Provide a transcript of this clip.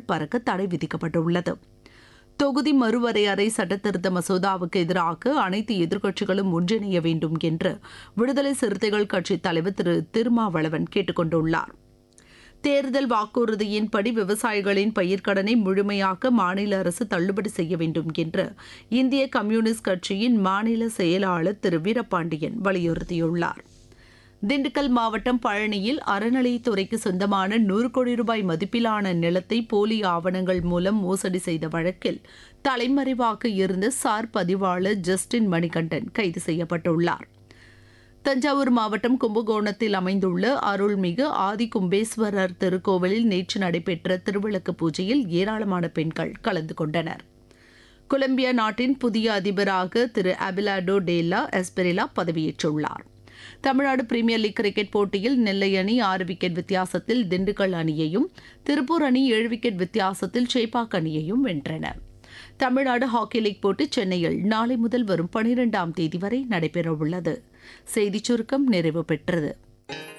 பறக்க தடை விதிக்கப்பட்டுள்ளது தொகுதி மறுவரையறை சட்டத்திருத்த மசோதாவுக்கு எதிராக அனைத்து எதிர்க்கட்சிகளும் ஒன்றிணைய வேண்டும் என்று விடுதலை சிறுத்தைகள் கட்சித் தலைவர் திரு திருமாவளவன் கேட்டுக் கொண்டுள்ளார் தேர்தல் வாக்குறுதியின்படி விவசாயிகளின் பயிர்க்கடனை முழுமையாக மாநில அரசு தள்ளுபடி செய்ய வேண்டும் என்று இந்திய கம்யூனிஸ்ட் கட்சியின் மாநில செயலாளர் திரு வீரபாண்டியன் வலியுறுத்தியுள்ளார் திண்டுக்கல் மாவட்டம் பழனியில் அறநிலையத்துறைக்கு சொந்தமான நூறு கோடி ரூபாய் மதிப்பிலான நிலத்தை போலி ஆவணங்கள் மூலம் மோசடி செய்த வழக்கில் தலைமறைவாக இருந்த சார் பதிவாளர் ஜஸ்டின் மணிகண்டன் கைது செய்யப்பட்டுள்ளார் தஞ்சாவூர் மாவட்டம் கும்பகோணத்தில் அமைந்துள்ள அருள்மிகு ஆதி கும்பேஸ்வரர் திருக்கோவிலில் நேற்று நடைபெற்ற திருவிளக்கு பூஜையில் ஏராளமான பெண்கள் கலந்து கொண்டனர் கொலம்பியா நாட்டின் புதிய அதிபராக திரு அபிலாடோ டேலா எஸ்பெரிலா பதவியேற்றுள்ளார் தமிழ்நாடு பிரீமியர் லீக் கிரிக்கெட் போட்டியில் நெல்லை அணி ஆறு விக்கெட் வித்தியாசத்தில் திண்டுக்கல் அணியையும் திருப்பூர் அணி ஏழு விக்கெட் வித்தியாசத்தில் சேப்பாக் அணியையும் வென்றன தமிழ்நாடு ஹாக்கி லீக் போட்டி சென்னையில் நாளை முதல் வரும் பனிரெண்டாம் தேதி வரை நடைபெறவுள்ளது செய்திச் சுருக்கம் நிறைவு பெற்றது